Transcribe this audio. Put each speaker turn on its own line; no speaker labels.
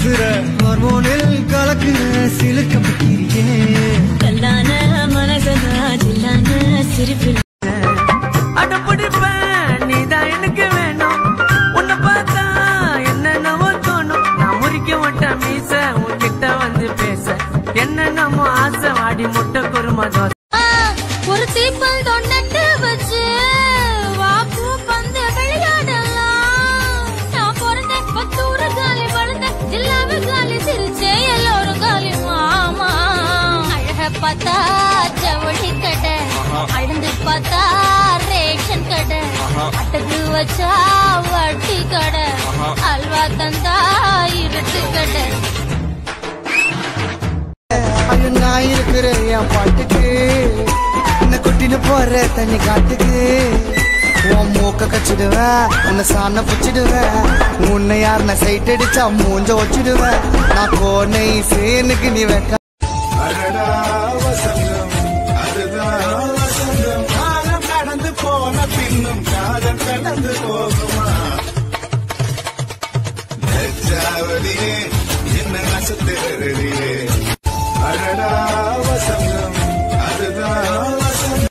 பேசுற ஹார்மோனில் கலக்குற சிலுக்க பக்கிரியே
கல்லான மனசதா ஜில்லான சிரிப்பில்
அடப்பிடிப்பேன் நீதான் எனக்கு வேணும் உன்னை பார்த்தா என்னென்னவோ தோணும் நான் முறிக்க மாட்டேன் மீச உன்கிட்ட வந்து பேச என்னென்னமோ ஆசை வாடி முட்டை குருமா தோசை
ஒரு தீப்பல் தொண்டட்டு வச்சு வாப்பு பந்து விளையாடலாம் நான் பிறந்த பத்தூர காலி வளர்ந்த ஜில்லாவ காலி சிரிச்சே எல்லோரும் காலி மாமா அழக பார்த்தா ஜவுளி கடை அழுந்து பார்த்தா ரேஷன் கடை அட்டகு வச்சா வட்டி கடை அல்வா தந்தா இருட்டு கடை
ஐயோ நான் இருக்கிறேன் என் பாட்டுக்கு உன்னை கொட்டின்னு போற தண்ணி காட்டுக்கு உன் மூக்க கச்சிடுவேன் உன்னை சாண பிடிச்சிடுவேன் உன்னை யார் நான் சைட் அடிச்சா மூஞ்ச வச்சிடுவேன் நான் கோனை சேனுக்கு நீ வைக்க
அடடா வசந்தம் அதுதான் வசந்தம் காலம் கடந்து போன பின்னும் காதல் கடந்து போ